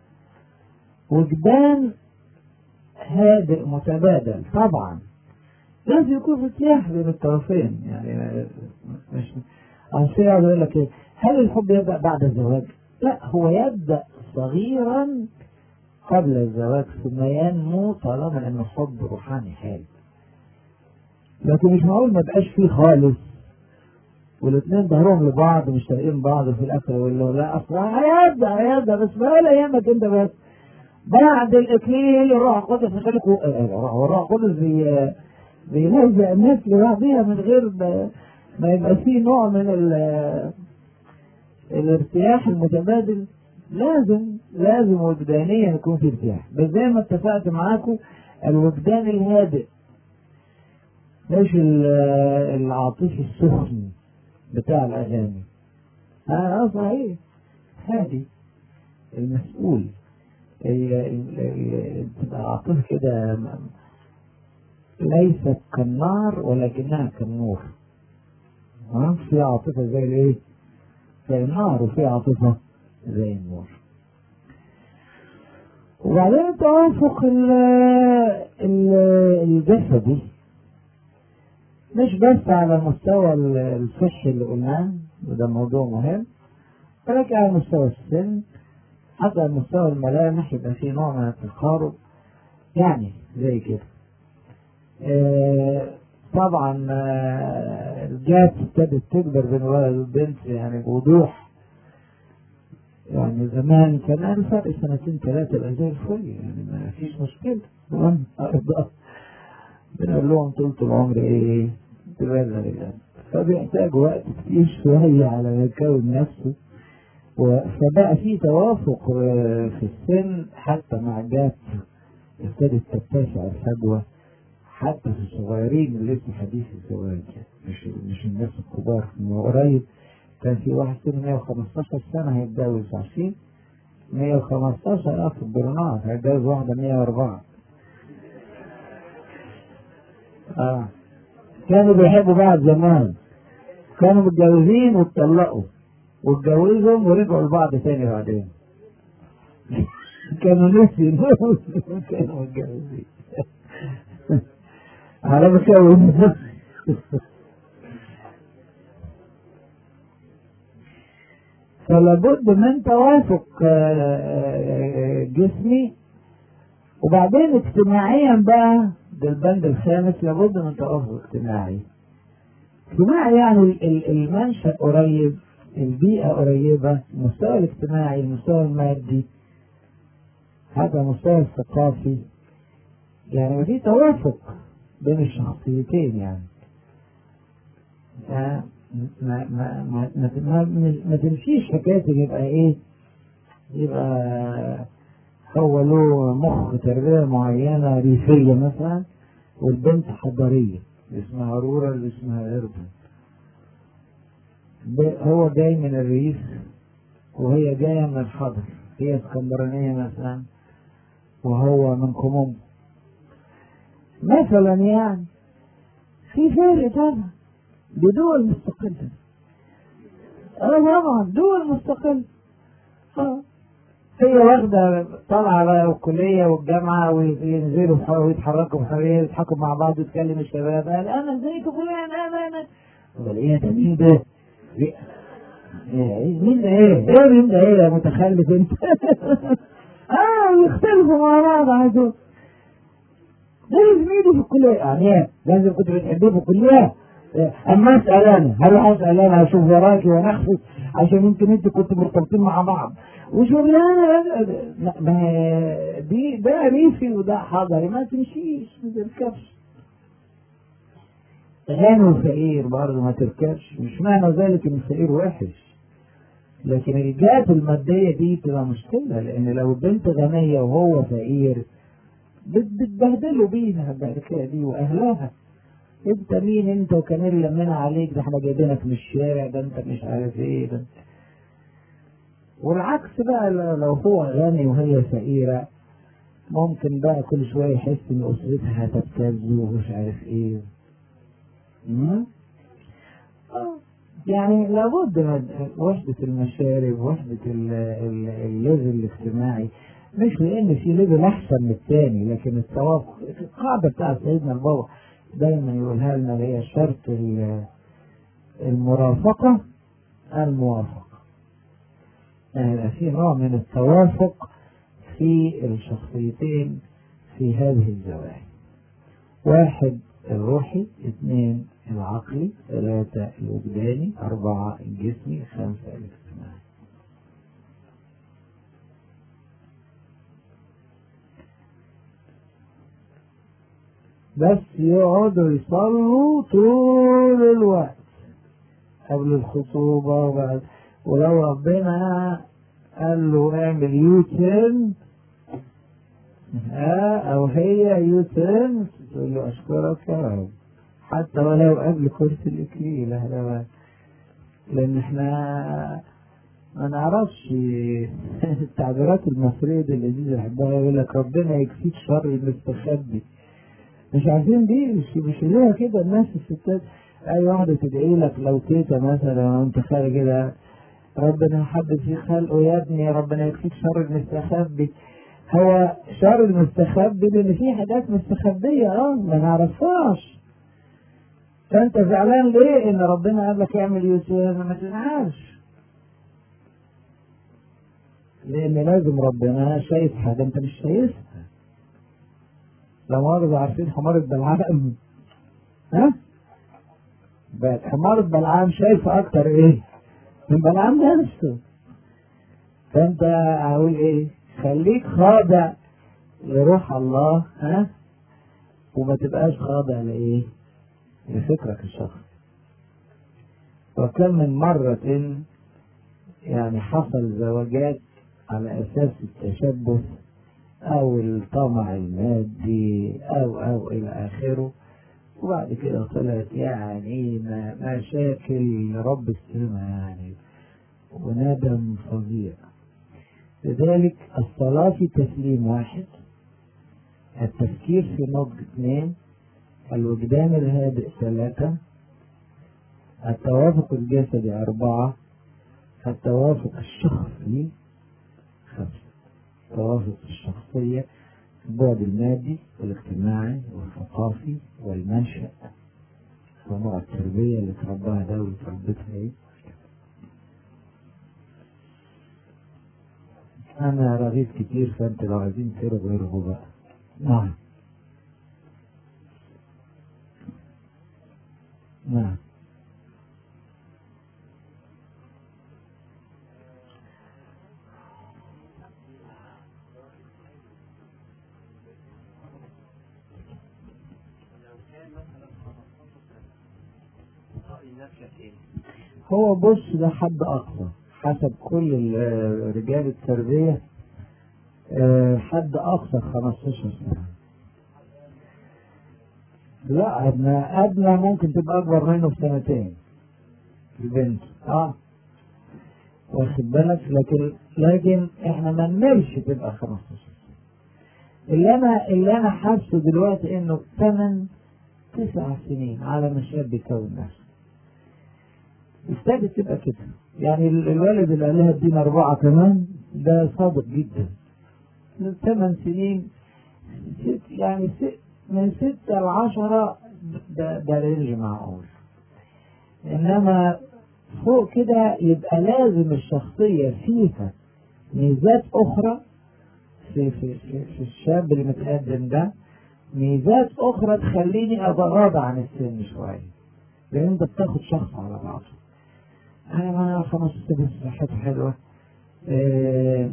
وجدان هادئ متبادل طبعا لازم يكون في ارتياح بين الطرفين يعني مش عشان يقعد يقول لك ايه هل الحب يبدا بعد الزواج؟ لا هو يبدا صغيرا قبل الزواج ثم ينمو طالما انه حب روحاني حلو لكن مش معقول ما بقاش فيه خالص والاثنين ظهرهم لبعض ومش طايقين بعض وفي الاخر يقول له لا اصل هيبدا هيبدا بس بقى ايامك انت بس بعد الاكليل الروح القدس يخليك الروح القدس بي بيلزق الناس لبعضيها من غير ما يبقى فيه نوع من الارتياح المتبادل لازم لازم وجدانيا يكون في ارتياح بس زي ما اتفقت معاكم الوجدان الهادئ مش العاطفي السخن بتاع الاغاني اه صحيح هادي المسؤول تبقى عاطفة كده ليست كالنار ولكنها كالنور في عاطفة زي الايه؟ زي النار وفي عاطفة زي النور وبعدين التوافق الجسدي مش بس على مستوى الصحي اللي قلناه وده موضوع مهم ولكن على مستوى السن حتى على مستوى الملامح يبقى في نوع من التقارب يعني زي كده آه طبعا آه الجات ابتدت تكبر بين الولد والبنت يعني بوضوح يعني زمان كان الفرق سنتين ثلاثة يبقى زي الفل يعني ما فيش مشكلة بنقول لهم طولة العمر ايه؟ تبالغ الآن فبيحتاج وقت كتير شوية على ما يكون نفسه فبقى في توافق في السن حتى مع جات ابتدت تتسع الفجوة حتى في الصغيرين اللي لسه حديث الزواج مش مش الناس الكبار من قريب كان في واحد سنه 115 سنة هيتجوز عارفين 115 اه في البرنامج هيتجوز واحدة 104 اه كانوا بيحبوا بعض زمان كانوا متجوزين واتطلقوا واتجوزهم ورجعوا لبعض تاني بعدين كانوا نسي كانوا متجوزين على مكون فلابد من توافق جسمي وبعدين اجتماعيا بقى ده البند الخامس لابد من توافق اجتماعي اجتماعي يعني المنشأ قريب البيئة قريبة المستوى الاجتماعي المستوى المادي هذا المستوى الثقافي يعني في توافق بين الشخصيتين يعني ما ما ما ما, ما, ما, ما تمشيش حكاية يبقى ايه يبقى هو له مخ تربية معينة ريفية مثلا والبنت حضارية اسمها رورا اللي اسمها إربن هو جاي من الريف وهي جاية من الحضر هي اسكندرانية مثلا وهو من كومومبو مثلا يعني في فرق طبعا بدول مستقلة اه طبعا دول مستقلة اه هي واخدة طالعة بقى الكلية والجامعة وينزلوا ويتحركوا بحرية ويضحكوا مع بعض ويتكلم الشباب قال أنا ازيكم فلان أنا أنا قال إيه ده مين ده؟ مين ده إيه؟ إيه مين ده إيه يا متخلف أنت؟ آه يختلفوا مع بعض على طول لازم يجوا في الكلية يعني ايه؟ لازم كنت بتحبيه في الكلية اما اسال انا هروح اسال انا اشوف وراكي ونخفي عشان يمكن انت كنت مرتبطين مع بعض وشغلانه لا ما دي ده ريفي وده حضري ما تمشيش ما تركبش غني وفقير برضه ما تركبش مش معنى ذلك ان الفقير وحش لكن الجهات المادية دي تبقى مشكلة لأن لو البنت غنية وهو فقير بتبهدلوا بيها البركة دي وأهلها انت مين انت وكان اللي لمنا عليك ده احنا جايبينك من الشارع ده انت مش عارف ايه ده والعكس بقى لو هو غني وهي فقيرة ممكن بقى كل شوية يحس ان اسرتها هتبتز ومش عارف ايه مم؟ يعني لابد من وحدة المشارب وحدة الليفل الاجتماعي مش لان في ليفل احسن من الثاني لكن التوافق القاعدة بتاعت سيدنا البابا دايما يقولها لنا اللي هي شرط المرافقة الموافقة يعني في نوع من التوافق في الشخصيتين في هذه الزوايا واحد الروحي اثنين العقلي ثلاثة الوجداني أربعة الجسمي خمسة الاجتماعي بس يقعدوا يصلوا طول الوقت قبل الخطوبة وبعد ولو ربنا قال له اعمل يوتن ها او هي يوتن تقول له اشكرك يا رب حتى ولو قبل كرسي الاكليل هذا لان احنا ما نعرفش التعبيرات المصرية دي اللذيذة بحبها يقول لك ربنا يكفيك شر المستخبي مش عارفين دي مش مش ليها كده الناس الستات اي واحدة تدعي لك لو تيتا مثلا وانت خارج كده ربنا حبب في خلقه يا ابني ربنا يكفيك شر المستخبي هو شر المستخبي لان في حاجات مستخبية اه ما نعرفهاش فانت زعلان ليه ان ربنا قال لك اعمل يوسف ما تزعلش لان لازم ربنا شايف حاجة انت مش شايفها لو مرضى عارفين حمار البلعام ها بقت حمار البلعام شايفة اكتر ايه من بلعام نفسه فانت اقول ايه خليك خاضع لروح الله ها وما تبقاش خاضع لايه لفكرك الشخصي وكم من مرة يعني حصل زواجات على أساس التشبث أو الطمع المادي أو أو إلى آخره وبعد كده طلعت يعني مشاكل رب السماء يعني وندم فظيع لذلك الصلاة في تسليم واحد التفكير في نضج اثنين الوجدان الهادئ ثلاثة التوافق الجسدي أربعة التوافق الشخصي خمسة التوافق الشخصية البعد المادي والاجتماعي والثقافي والمنشأ ونوع التربية اللي ترباها ده واللي تربتها ايه أنا رغيف كتير فأنت لو عايزين ترغوا غيره بقى نعم نعم هو بص ده حد أقصى حسب كل رجال التربية حد أقصى 15 سنة لا أدنى أدنى ممكن تبقى أكبر منه بسنتين البنت اه واخد بالك لكن لكن احنا ما نملش تبقى 15 سنة اللي انا اللي انا حاسه دلوقتي انه 8 تسع سنين على ما الشاب يكون نفسه ابتدت تبقى كده يعني الولد اللي قال لها ادينا اربعه كمان ده صادق جدا ثمان سنين ست يعني ست من ستة لعشرة ده, ده رينج معقول إنما فوق كده يبقى لازم الشخصية فيها ميزات أخرى في, في, في, في الشاب اللي متقدم ده ميزات أخرى تخليني أتغاضى عن السن شوية لأن أنت بتاخد شخص على بعضه أنا ما خمس ست صحته حلوة إيه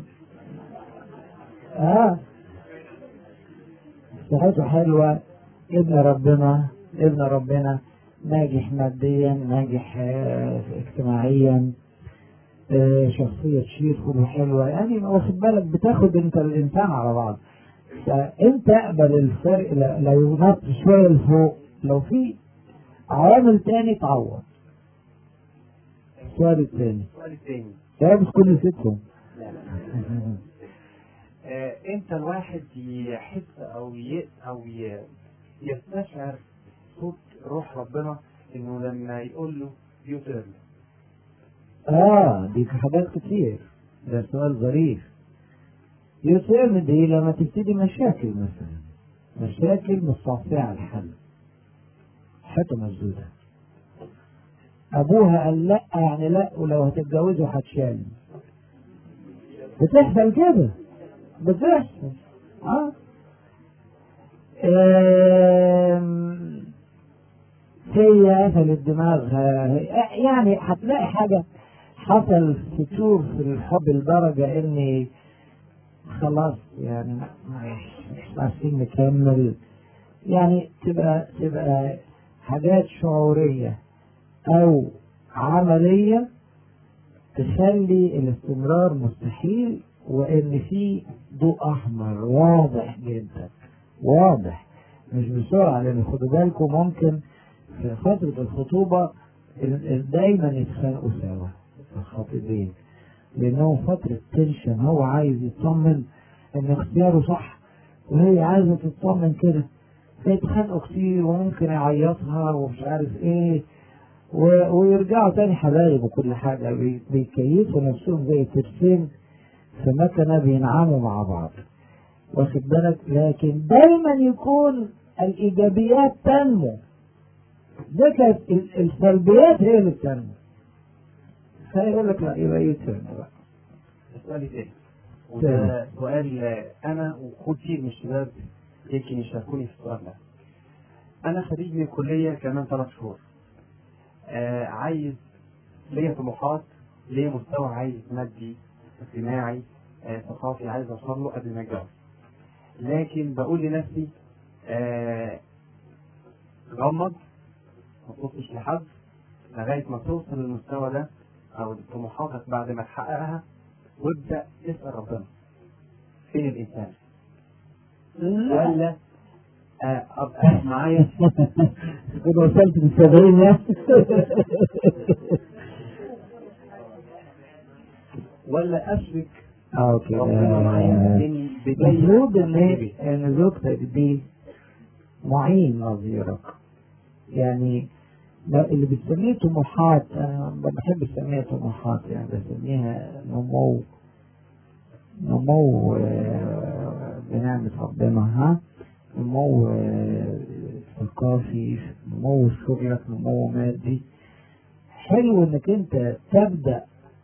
آه صحته حلوة ابن ربنا ابن ربنا ناجح ماديا ناجح آه، اجتماعيا آه، شخصية شيك وحلوة يعني واخد بالك بتاخد انت الانسان على بعض فانت اقبل الفرق ل- لو نط شوية لفوق لو في عوامل تاني تعوض السؤال التاني السؤال الثاني يا مش كل نسيتهم لا لا آه، امتى الواحد يحس او ي... او ي... يستشعر صوت روح ربنا انه لما يقول له يوتر اه دي حاجات كتير ده سؤال ظريف يسأل دي لما تبتدي مشاكل مثلا مشاكل مستعصية الحل حتى مسدودة أبوها قال لا يعني لا ولو هتتجوزوا هتشال بتحصل كده بتحصل اه آم، هي قفلت دماغها يعني هتلاقي حاجة حصل فتور في الحب لدرجة اني خلاص يعني مش عارفين نكمل يعني تبقى تبقى حاجات شعورية أو عملية تخلي الاستمرار مستحيل وإن في ضوء أحمر واضح جدا واضح مش بسرعة لأن خدوا بالكم ممكن في فترة الخطوبة ال- ال- دايما يتخانقوا سوا الخطيبين لأنه فترة تنشن هو عايز يطمن إن اختياره صح وهي عايزة تطمن كده فيتخانقوا كتير وممكن يعيطها ومش عارف ايه و... ويرجعوا تاني حبايب وكل حاجة بي... بيكيفوا نفسهم زي ترسين في مكنة بينعموا مع بعض واخد بالك لكن دايما يكون الإيجابيات تنمو ده كانت ال- السلبيات هي اللي بتنمو فيقول لك لا يبقى يتم بقى السؤال الثاني وده سؤال آه، انا وكتير من الشباب يمكن يشاركوني في السؤال ده انا خريج من الكليه كمان ثلاث شهور آه عايز ليا طموحات ليا مستوى عايز مادي اجتماعي آه ثقافي عايز اوصل له قبل ما اتجوز لكن بقول لنفسي آه غمض ما تبصش لحد لغايه ما توصل للمستوى ده او طموحاتك بعد ما تحققها وابدا تسال ربنا فين الانسان ولا آه، ابقى معايا كنت وصلت للسبعين يعني ولا اشرك اه كده ربنا معايا من بدايه المفروض ان تدريبي. ان زوجتك دي معين نظيرك يعني لا- اللي بتسميه طموحات انا ما بحب اسميها طموحات يعني بسميها نمو نمو آه، بنعمة ربنا ها نمو آه، ثقافي نمو شغلك نمو مادي حلو انك انت تبدأ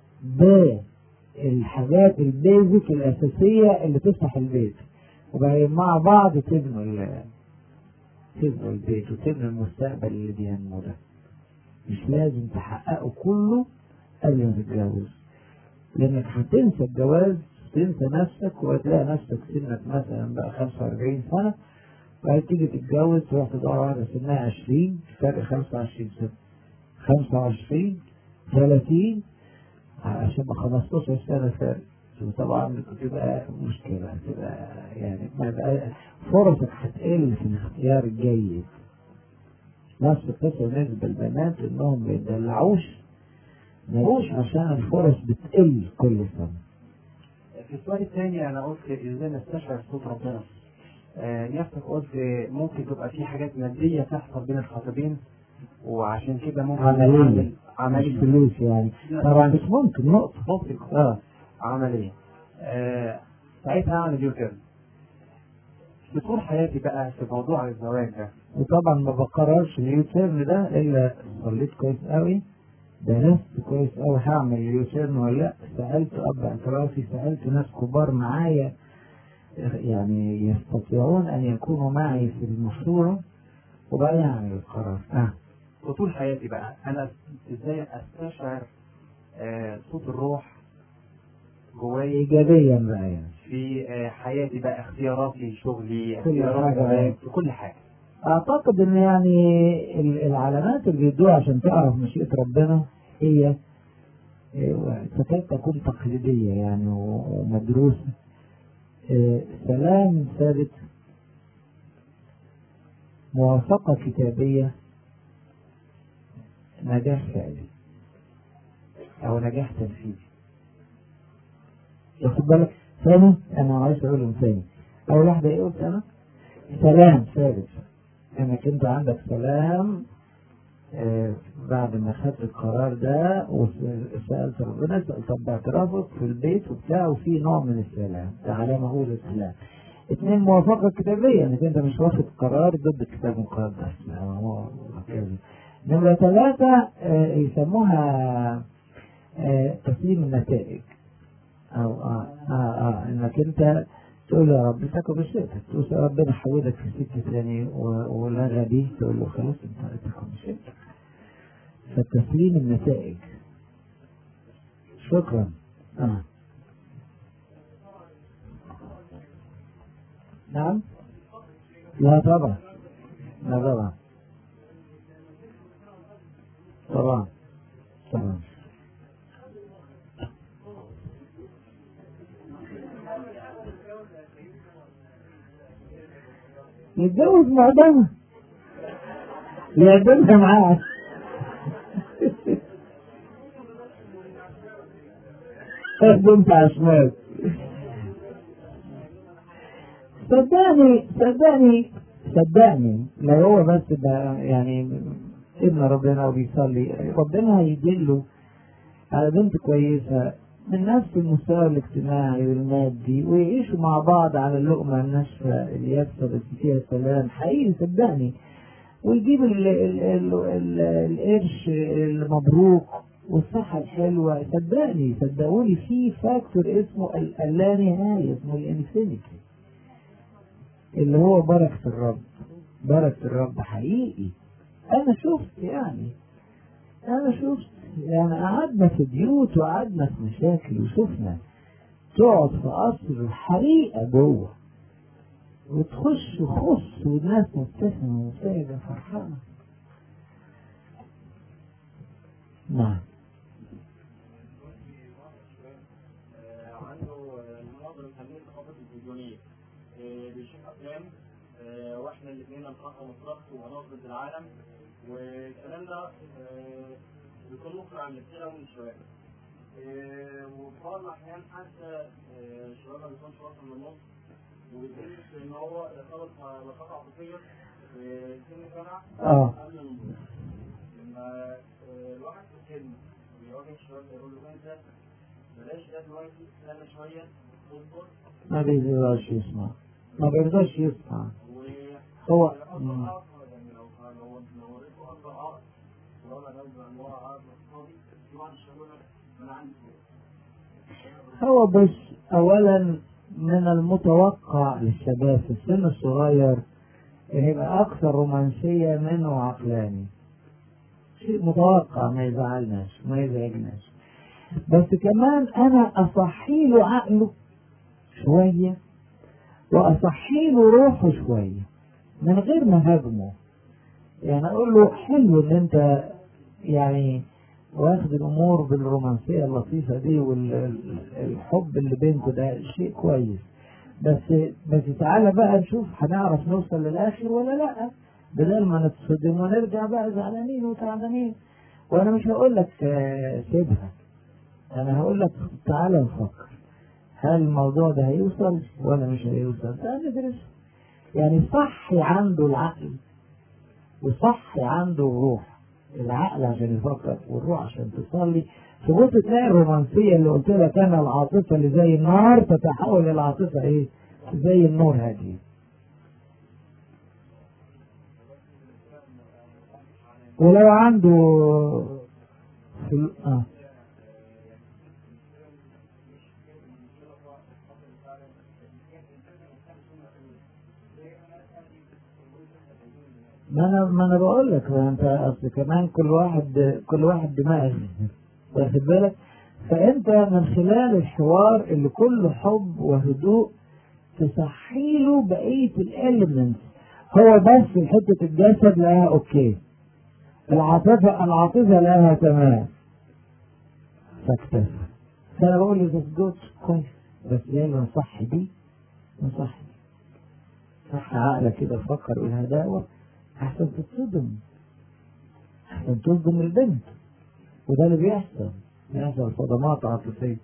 بالحاجات البيزك الأساسية اللي تفتح البيت وبعدين مع بعض تبنوا ال- تبنوا البيت وتبنوا المستقبل اللي بينمو ده مش لازم تحققه كله قبل ما تتجوز لانك هتنسى الجواز تنسى نفسك وهتلاقي نفسك سنك مثلا بقى 45 سنة وبعدين تيجي تتجوز تروح تدور على سنها 20 فرق 25 سنة 25 30 عشان ما 15 سنة فرق وطبعا بتبقى مشكلة بتبقى يعني بتبقى فرصك هتقل في الاختيار الجيد نفس القصة بالنسبة للبنات انهم ما يدلعوش ما يدلعوش عشان الفرص بتقل كل سنة في السؤال الثاني انا قلت ازاي نستشعر صوت ربنا آه، نفسك قلت ممكن تبقى في حاجات ماديه تحصل بين الخطيبين وعشان كده ممكن عملية نعمل مش عمليه فلوس يعني طبعا مش ممكن نقطة ممكن اه عمليه آه، ساعتها اعمل يوتيرن في طول حياتي بقى في موضوع الزواج ده وطبعا ما بقررش اليوتيرن ده الا صليت كويس قوي درست كويس قوي هعمل اليوتيرن ولا لا سالت اب اعترافي سالت ناس كبار معايا يعني يستطيعون ان يكونوا معي في المشروع وبعدين اعمل القرار اه في طول حياتي بقى انا ازاي استشعر آه، صوت الروح جوايا ايجابيا بقى يعني في آه، حياتي بقى اختياراتي شغلي كل اختيارات حاجة. زواج، في كل حاجه اعتقد ان يعني ال- العلامات اللي بيدوها عشان تعرف مشيئة ربنا هي إيه، تكاد تكون تقليدية يعني و- ومدروسة إيه، سلام ثابت موافقة كتابية نجاح فعلي أو نجاح تنفيذي واخد بالك ثاني أنا عايز أقولهم ثاني أول واحدة إيه قلت أنا؟ سلام ثابت إنك أنت عندك سلام آه، بعد ما خدت القرار ده وسألت ربنا سألت باعترافك في البيت وبتاع وفي نوع من السلام ده علامة أولى السلام اثنين موافقة كتابية انك انت مش واخد قرار ضد الكتاب المقدس آه، هو كده. نمرة ثلاثة آه، يسموها آه، تسليم النتائج أو آه آه آه إنك أنت تقول يا رب تاكل بشيء تقول يا ربنا حولك في سكة ثاني و- ولغى دي تقول له خلاص أنت تاكل بشيء فتسليم النتائج شكرا آه. نعم لا طبعا لا طبعا طبعا طبعا يتجوز معدمة يقدمها معاه بنت عشمات صدقني صدقني صدقني لو هو بس ده يعني ابن ربنا وبيصلي ربنا هيدله على بنت كويسة من نفس المستوى الاجتماعي والمادي ويعيشوا مع بعض على اللقمة الناشفة اليابسة بس فيها سلام حقيقي صدقني ويجيب ال ال ال ال القرش المبروك والصحة الحلوة صدقني صدقوني في فاكتور اسمه ال- اللانهاية اسمه الانفينيتي اللي هو بركة الرب بركة الرب حقيقي أنا شفت يعني أنا شفت يعني قعدنا في بيوت وقعدنا في مشاكل وشفنا تقعد في قصر حريقة جوه وتخش خص والناس مبتسمة وسايبة فرحانة نعم عنده مناظر الفنية الخاطئة الفيديونية بيشوف أفلام آه، واحنا الاثنين نترقى مصرف ونظرة العالم والكلام ده آه، بيكون مخرج عن السيرة من شوية آه، وفي بعض الأحيان حتى آه، الشباب ما بيكونش واصل للنص وبيدرس إن هو يرتبط علاقات عاطفية في سن سنة اه قبل النضوج لما آه، الواحد في السن بيواجه الشباب يقول له أنت بلاش ده دلوقتي استنى شوية اصبر ما بيرضاش يسمع ما بيرضاش يسمع هو مم. هو بس اولا من المتوقع للشباب في السن الصغير هيبقى اكثر رومانسية منه عقلاني شيء متوقع ما يزعلناش ما يزعجناش بس كمان انا اصحي له عقله شوية واصحي له روحه شوية من غير ما هاجمه يعني اقول له حلو ان انت يعني واخد الامور بالرومانسيه اللطيفه دي والحب اللي بينكم ده شيء كويس بس بس تعالى بقى نشوف هنعرف نوصل للاخر ولا لا بدل ما نتصدم ونرجع بقى زعلانين وتعبانين وانا مش هقول لك آه، سيبها انا هقول لك تعالى نفكر هل الموضوع ده هيوصل ولا مش هيوصل تعالى ندرس يعني صحي عنده العقل وصحي عنده الروح العقل عشان يفكر والروح عشان تصلي تبص تلاقي الرومانسية اللي قلت لك أنا العاطفة اللي زي النار تتحول العاطفة إيه؟ زي النور هادية. ولو عنده فل... آه. ما انا ما انا بقول لك ما انت اصل كمان كل واحد كل واحد دماغ واخد بالك فانت من خلال الحوار اللي كله حب وهدوء تصحي له بقيه الاليمنتس هو بس في حتة الجسد لها اوكي العاطفة العاطفة لها تمام فاكتفى فانا بقول له ده كويس بس ليه نصح دي نصح دي صح عقلك كده فكر بالهداوة احسن تتصدم احسن تصدم البنت وده اللي بيحصل بيحصل صدمات عاطفية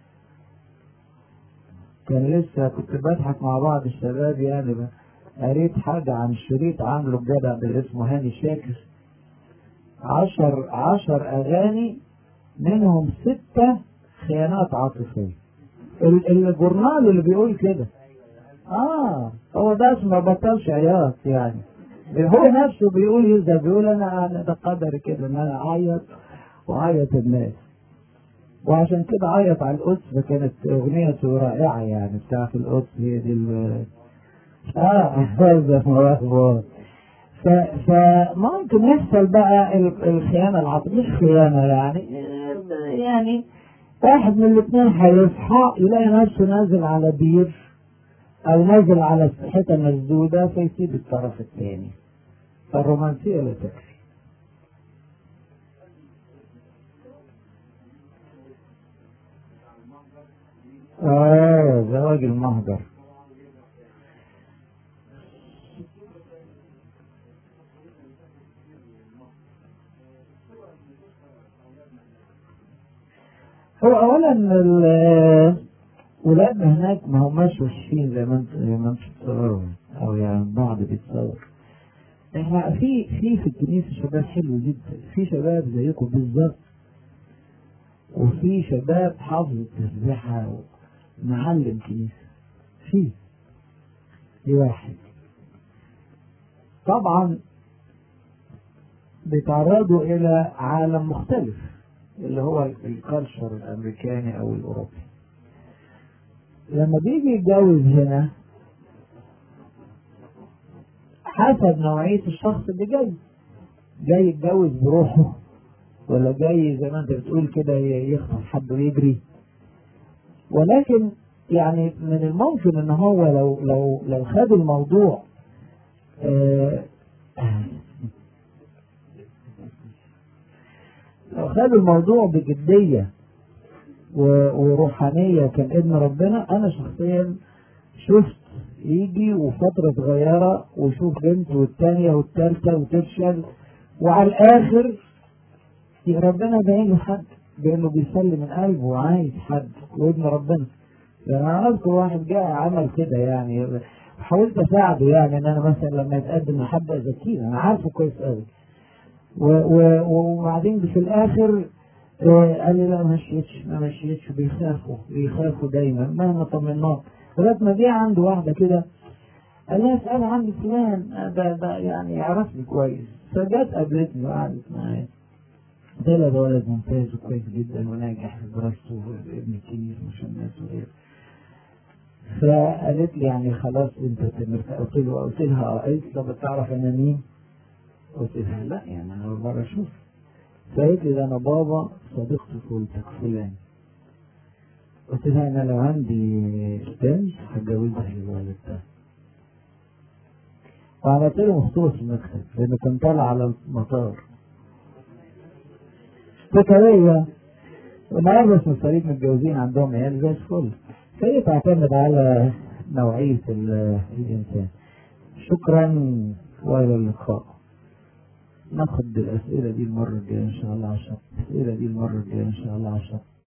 كان لسه كنت بضحك مع بعض الشباب يعني قريت حاجة عن شريط عامله الجدع اللي اسمه هاني شاكر عشر عشر أغاني منهم ستة خيانات عاطفية الجورنال اللي بيقول كده اه هو ده اسمه بطلش عياط يعني هو نفسه بيقول يزا بيقول انا انا ده قدري كده ان انا اعيط واعيط الناس وعشان كده عيط على القدس فكانت اغنيته رائعه يعني بتاعت القدس هي دي ال اه هذا مرحبا فممكن يحصل بقى الخيانه العاطفيه مش خيانه يعني يعني واحد من الاثنين هيصحى يلاقي نفسه نازل على بير او نازل على حته مسدوده فيسيب الطرف الثاني فالرومانسيه لا تكفي اه زواج المهجر هو اولا ولادنا هناك ما هماش وحشين زي ما انت زي ما انت بتصوروا او يعني بعض بيتصور احنا في في في الكنيسه شباب حلو جدا في شباب زيكم بالظبط وفي شباب حافظ التسبيحه معلم كنيسه في دي واحد طبعا بيتعرضوا الى عالم مختلف اللي هو الكالتشر الامريكاني او الاوروبي لما بيجي يتجوز هنا حسب نوعية الشخص اللي جاي جاي يتجوز بروحه ولا جاي زي ما انت بتقول كده يخطف حد ويجري ولكن يعني من الممكن ان هو لو لو لو خد الموضوع آه لو خد الموضوع بجدية وروحانية كان ابن ربنا أنا شخصيا شفت يجي وفترة صغيرة ويشوف بنت والتانية والتالتة وتفشل وعلى الآخر ربنا باين له حد بأنه بيصلي من قلبه وعايز حد وابن ربنا يعني أنا أذكر واحد جاء عمل كده يعني حاولت أساعده يعني إن أنا مثلا لما يتقدم لحد أذكيه أنا عارفه كويس قوي وبعدين في الآخر قال لي لا ما مشيتش ما مشيتش بيخافوا بيخافوا دايما مهما طمناه لغايه ما جه عنده واحده كده قال لها اسال عن فلان ده ده يعني يعرفني كويس فجت قابلتني وقعدت معايا قلت لها ده ولد ممتاز وكويس جدا وناجح في دراسته وابن الكنيسه مش الناس وغيره فقالت لي يعني خلاص انت مرتاح قلت له قلت لها اه قالت طب بتعرف انا مين؟ قلت لها لا يعني انا اول مره اشوف فقالت لي ده انا بابا صديق طفولتك فلان قلت لها انا لو عندي بنت هتجوزها الولد ده وعملت له مخطوط في المكتب لانه كان طالع على المطار فكرية النهارده المصاريف متجوزين عندهم عيال زي الفل فهي تعتمد على نوعية الإنسان شكرا وإلى اللقاء ناخد الأسئلة دي المرة الجاية إن شاء الله عشان الأسئلة دي المرة الجاية إن شاء الله عشان